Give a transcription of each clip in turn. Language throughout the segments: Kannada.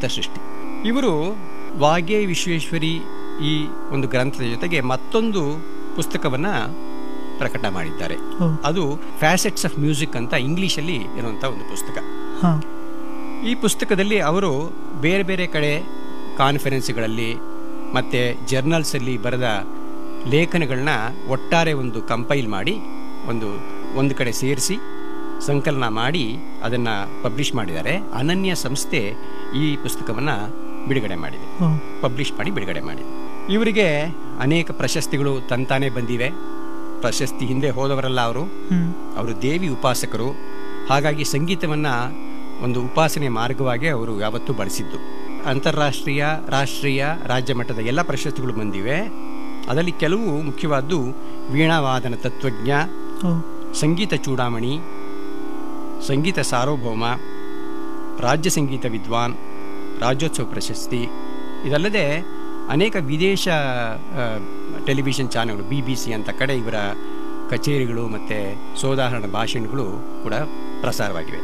ಸೃಷ್ಟಿ ಇವರು ವಾಗೆ ವಿಶ್ವೇಶ್ವರಿ ಈ ಒಂದು ಗ್ರಂಥದ ಜೊತೆಗೆ ಮತ್ತೊಂದು ಪುಸ್ತಕವನ್ನ ಪ್ರಕಟ ಮಾಡಿದ್ದಾರೆ ಓ ಅದು ಫ್ಯಾಸೆಟ್ಸ್ ಆಫ್ ಮ್ಯೂಸಿಕ್ ಅಂತ ಇಂಗ್ಲಿಷಲ್ಲಿ ಇರುವಂಥ ಒಂದು ಪುಸ್ತಕ ಹಾ ಈ ಪುಸ್ತಕದಲ್ಲಿ ಅವರು ಬೇರೆ ಬೇರೆ ಕಡೆ ಕಾನ್ಫರೆನ್ಸ್ಗಳಲ್ಲಿ ಮತ್ತು ಜರ್ನಲ್ಸಲ್ಲಿ ಬರೆದ ಲೇಖನಗಳನ್ನ ಒಟ್ಟಾರೆ ಒಂದು ಕಂಪೈಲ್ ಮಾಡಿ ಒಂದು ಒಂದು ಕಡೆ ಸೇರಿಸಿ ಸಂಕಲನ ಮಾಡಿ ಅದನ್ನು ಪಬ್ಲಿಷ್ ಮಾಡಿದ್ದಾರೆ ಅನನ್ಯ ಸಂಸ್ಥೆ ಈ ಪುಸ್ತಕವನ್ನು ಬಿಡುಗಡೆ ಮಾಡಿದೆ ಓ ಪಬ್ಲಿಷ್ ಮಾಡಿ ಬಿಡುಗಡೆ ಮಾಡಿದೆ ಇವರಿಗೆ ಅನೇಕ ಪ್ರಶಸ್ತಿಗಳು ತಂತಾನೇ ಬಂದಿವೆ ಪ್ರಶಸ್ತಿ ಹಿಂದೆ ಹೋದವರಲ್ಲ ಅವರು ಹ್ಮ್ ಅವರು ದೇವಿ ಉಪಾಸಕರು ಹಾಗಾಗಿ ಸಂಗೀತವನ್ನು ಒಂದು ಉಪಾಸನೆ ಮಾರ್ಗವಾಗಿ ಅವರು ಯಾವತ್ತೂ ಬಳಸಿದ್ದು ಅಂತಾರಾಷ್ಟ್ರೀಯ ರಾಷ್ಟ್ರೀಯ ರಾಜ್ಯ ಮಟ್ಟದ ಎಲ್ಲ ಪ್ರಶಸ್ತಿಗಳು ಬಂದಿವೆ ಅದರಲ್ಲಿ ಕೆಲವು ಮುಖ್ಯವಾದ್ದು ವೀಣಾವಾದನ ತತ್ವಜ್ಞ ಓ ಸಂಗೀತ ಚೂಡಾಮಣಿ ಸಂಗೀತ ಸಾರ್ವಭೌಮ ರಾಜ್ಯ ಸಂಗೀತ ವಿದ್ವಾನ್ ರಾಜ್ಯೋತ್ಸವ ಪ್ರಶಸ್ತಿ ಇದಲ್ಲದೆ ಅನೇಕ ವಿದೇಶ ಆ, ಟೆಲಿವಿಷನ್ ಚಾನೆಲ್ಗಳು ಬಿ ಬಿ ಸಿ ಅಂತ ಕಡೆ ಇವರ ಕಚೇರಿಗಳು ಮತ್ತು ಸೋದಾಹರಣ ಭಾಷಣಗಳು ಕೂಡ ಪ್ರಸಾರವಾಗಿವೆ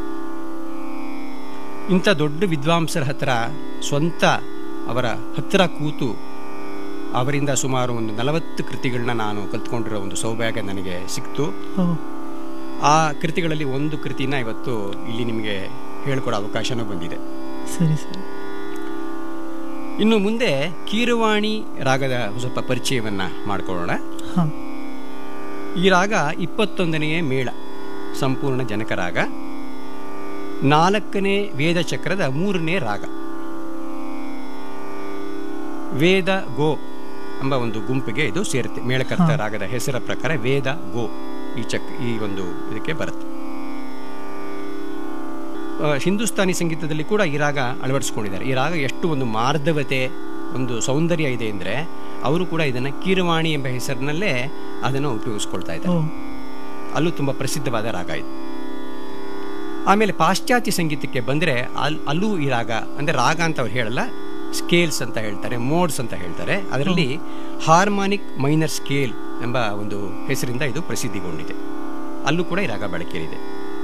ಇಂಥ ದೊಡ್ಡ ವಿದ್ವಾಂಸರ ಹತ್ರ ಸ್ವಂತ ಅವರ ಹತ್ತಿರ ಕೂತು ಅವರಿಂದ ಸುಮಾರು ಒಂದು ನಲವತ್ತು ಕೃತಿಗಳನ್ನ ನಾನು ಕಲ್ತ್ಕೊಂಡಿರೋ ಒಂದು ಸೌಭಾಗ್ಯ ನನಗೆ ಸಿಕ್ತು ಓ ಆ ಕೃತಿಗಳಲ್ಲಿ ಒಂದು ಕೃತಿನ ಇವತ್ತು ಇಲ್ಲಿ ನಿಮಗೆ ಹೇಳ್ಕೊಡೋ ಅವಕಾಶನೂ ಬಂದಿದೆ ಸರಿ ಸರಿ ಇನ್ನು ಮುಂದೆ ಕೀರವಾಣಿ ರಾಗದ ಸ್ವಲ್ಪ ಪರಿಚಯವನ್ನ ಮಾಡಿಕೊಳ್ಳೋಣ ಹಾ ಈ ರಾಗ ಇಪ್ಪತ್ತೊಂದನೆಯ ಮೇಳ ಸಂಪೂರ್ಣ ಜನಕ ರಾಗ ನಾಲ್ಕನೇ ವೇದ ಚಕ್ರದ ಮೂರನೇ ರಾಗ ವೇದ ಗೋ ಎಂಬ ಒಂದು ಗುಂಪಿಗೆ ಇದು ಸೇರುತ್ತೆ ಮೇಳಕರ್ತ ಹಾ. ರಾಗದ ಹೆಸರ ಪ್ರಕಾರ ವೇದ ಗೋ ಈ ಚಕ್ ಈ ಒಂದು ಇದಕ್ಕೆ ಬರುತ್ತೆ ಆ, ಹಿಂದೂಸ್ತಾನಿ ಸಂಗೀತದಲ್ಲಿ ಕೂಡ ಈ ರಾಗ ಅಳವಡಿಸ್ಕೊಂಡಿದ್ದಾರೆ ಈ ರಾಗ ಎಷ್ಟು ಒಂದು ಮಾರ್ಧವತೆ ಒಂದು ಸೌಂದರ್ಯ ಇದೆ ಅಂದರೆ ಅವರು ಕೂಡ ಇದನ್ನು ಕೀರವಾಣಿ ಎಂಬ ಹೆಸರಿನಲ್ಲೇ ಅದನ್ನು ಉಪಯೋಗಿಸ್ಕೊಳ್ತಾ ಇದ್ದಾರೆ ಓ ಅಲ್ಲೂ ತುಂಬ ಪ್ರಸಿದ್ಧವಾದ ರಾಗ ಇದು ಆಮೇಲೆ ಪಾಶ್ಚಾತ್ಯ ಸಂಗೀತಕ್ಕೆ ಬಂದರೆ ಅಲ್ ಅಲ್ಲೂ ಈ ರಾಗ ಅಂದರೆ ರಾಗ ಅಂತ ಅವ್ರು ಹೇಳಲ್ಲ ಸ್ಕೇಲ್ಸ್ ಅಂತ ಹೇಳ್ತಾರೆ ಮೋಡ್ಸ್ ಅಂತ ಹೇಳ್ತಾರೆ ಅದರಲ್ಲಿ ಹಾರ್ಮಾನಿಕ್ ಮೈನರ್ ಸ್ಕೇಲ್ ಎಂಬ ಒಂದು ಹೆಸರಿಂದ ಇದು ಪ್ರಸಿದ್ಧಿಗೊಂಡಿದೆ ಅಲ್ಲೂ ಕೂಡ ಈ ರಾಗ ಬಳಕೆಯಲ್ಲಿದೆ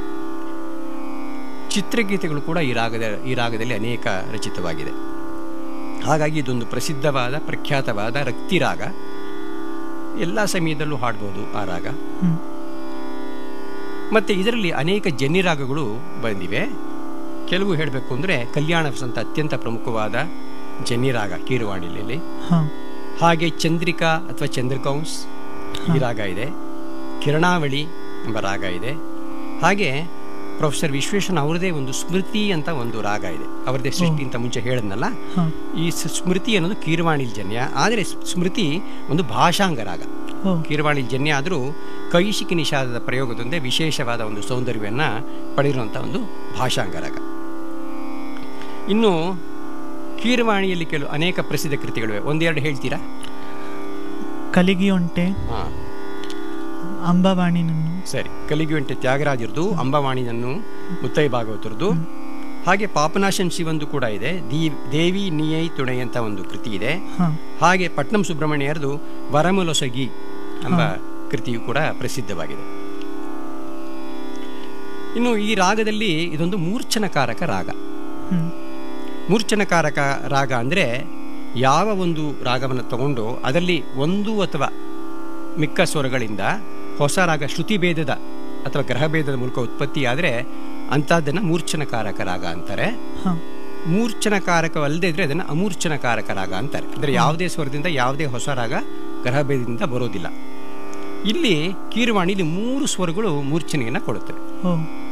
ಚಿತ್ರಗೀತೆಗಳು ಕೂಡ ಈ ರಾಗದ ಈ ರಾಗದಲ್ಲಿ ಅನೇಕ ರಚಿತವಾಗಿದೆ ಹಾಗಾಗಿ ಇದೊಂದು ಪ್ರಸಿದ್ಧವಾದ ಪ್ರಖ್ಯಾತವಾದ ರಕ್ತಿ ರಾಗ ಎಲ್ಲ ಸಮಯದಲ್ಲೂ ಹಾಡ್ಬೋದು ಆ ರಾಗ ಹ್ಮ್ ಮತ್ತೆ ಇದರಲ್ಲಿ ಅನೇಕ ಜನ್ನಿ ರಾಗಗಳು ಬಂದಿವೆ ಕೆಲವು ಹೇಳಬೇಕು ಅಂದರೆ ಕಲ್ಯಾಣ ವಸಂತ ಅತ್ಯಂತ ಪ್ರಮುಖವಾದ ಜನ್ನಿ ರಾಗ ಕೀರವಾಣಿಯಲ್ಲಿ ಹಾ ಹಾಗೆ ಚಂದ್ರಿಕಾ ಅಥವಾ ಚಂದ್ರಕೌಂಸ್ ಈ ರಾಗ ಇದೆ ಕಿರಣಾವಳಿ ಎಂಬ ರಾಗ ಇದೆ ಹಾಗೆ ಪ್ರೊಫೆಸರ್ ವಿಶ್ವೇಶ್ವರನ್ ಅವರದೇ ಒಂದು ಸ್ಮೃತಿ ಅಂತ ಒಂದು ರಾಗ ಇದೆ ಅವರದೇ ಸೃಷ್ಟಿ ಅಂತ ಮುಂಚೆ ಹೇಳಿದ್ನಲ್ಲ ಹಾ ಈ ಸ್- ಸ್ಮೃತಿ ಅನ್ನೋದು ಕೀರವಾಣಿಲ್ ಜನ್ಯ ಆದರೆ ಸ್ಮೃತಿ ಒಂದು ಭಾಷಾಂಗ ರಾಗ ಓ ಕೀರವಾಣಿ ಜನ್ಯ ಆದರೂ ಕೈಶಿಕಿ ನಿಷಾದದ ಪ್ರಯೋಗದೊಂದೇ ವಿಶೇಷವಾದ ಒಂದು ಸೌಂದರ್ಯವನ್ನು ಪಡೆದಿರುವಂಥ ಒಂದು ಭಾಷಾಂಗ ರಾಗ ಇನ್ನು ಕೀರವಾಣಿಯಲ್ಲಿ ಕೆಲವು ಅನೇಕ ಪ್ರಸಿದ್ಧ ಕೃತಿಗಳಿವೆ ಒಂದೆರಡು ಹೇಳ್ತೀರಾ ಕಲಿಗಿ ಒಂಟೆ ಹಾಂ ಅಂಬಾವಾಣಿ ನನ್ನು ಸರಿ ಕಲಿಗುಂಟೆ ತ್ಯಾಗರಾಜರದು ಅಂಬವಾಣಿನನ್ನು ಮುತ್ತೈ ಭಾಗವತರದು ಹಾಗೆ ಪಾಪನಾಶನ್ ಶಿವಂದು ಕೂಡ ಇದೆ ದಿ ದೇವಿ ನಿಯೈ ತುಣೈ ಅಂತ ಒಂದು ಕೃತಿ ಇದೆ ಹಾ ಹಾಗೆ ಪಟ್ನಂ ಸುಬ್ರಹ್ಮಣ್ಯರದು ವರಮುಲೊಸಗಿ ಎಂಬ ಕೃತಿಯು ಕೂಡ ಪ್ರಸಿದ್ಧವಾಗಿದೆ ಇನ್ನು ಈ ರಾಗದಲ್ಲಿ ಇದೊಂದು ಮೂರ್ಛನಕಾರಕ ರಾಗ ಹ್ಮ್ ಮೂರ್ಛನಕಾರಕ ರಾಗ ಅಂದರೆ ಯಾವ ಒಂದು ರಾಗವನ್ನು ತಗೊಂಡು ಅದರಲ್ಲಿ ಒಂದು ಅಥವಾ ಮಿಕ್ಕ ಸ್ವರಗಳಿಂದ ಹೊಸ ರಾಗ ಶ್ರುತಿಭೇದದ ಅಥವಾ ಗ್ರಹಭೇದದ ಮೂಲಕ ಉತ್ಪತ್ತಿಯಾದರೆ ಅಂಥದ್ದನ್ನು ಮೂರ್ಛನಕಾರಕ ರಾಗ ಅಂತಾರೆ ಹಾ ಮೂರ್ಛನಕಾರಕವಲ್ಲದೆ ಇದ್ರೆ ಅದನ್ನು ಅಮೂರ್ಛನಕಾರಕ ರಾಗ ಅಂತಾರೆ ಅಂದರೆ ಯಾವುದೇ ಸ್ವರದಿಂದ ಯಾವುದೇ ಹೊಸ ರಾಗ ಗ್ರಹಭೇದದಿಂದ ಬರೋದಿಲ್ಲ ಇಲ್ಲಿ ಕೀರವಾಣಿಲಿ ಮೂರು ಸ್ವರಗಳು ಮೂರ್ಛನೆಯನ್ನು ಕೊಡುತ್ತವೆ ಓ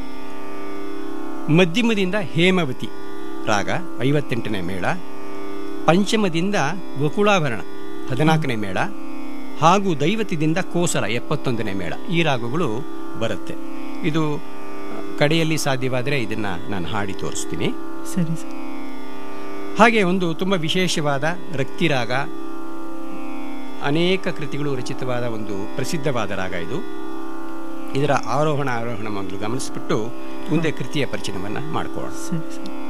ಮಧ್ಯಮದಿಂದ ಹೇಮವತಿ ರಾಗ ಐವತ್ತೆಂಟನೇ ಮೇಳ ಪಂಚಮದಿಂದ ಗೋಕುಳಾಭರಣ ಹದಿನಾಲ್ಕನೇ ಮೇಳ ಹಾಗೂ ದೈವತದಿಂದ ಕೋಸಲ ಎಪ್ಪತ್ತೊಂದನೇ ಮೇಳ ಈ ರಾಗಗಳು ಬರುತ್ತೆ ಇದು ಆ, ಕಡೆಯಲ್ಲಿ ಸಾಧ್ಯವಾದರೆ ಇದನ್ನು ನಾನು ಹಾಡಿ ತೋರಿಸ್ತೀನಿ ಸರಿ ಸರಿ ಹಾಗೆ ಒಂದು ತುಂಬ ವಿಶೇಷವಾದ ರಕ್ತಿ ರಾಗ ಅನೇಕ ಕೃತಿಗಳು ರಚಿತವಾದ ಒಂದು ಪ್ರಸಿದ್ಧವಾದ ರಾಗ ಇದು ಇದರ ಆರೋಹಣ ಆರೋಹಣ ಮೊದಲು ಗಮನಿಸ್ಬಿಟ್ಟು ಮುಂದೆ ಕೃತಿಯ ಪರಿಚಯವನ್ನು ಮಾಡ್ಕೊಳ್ಳೋಣ ಸರಿ ಸರಿ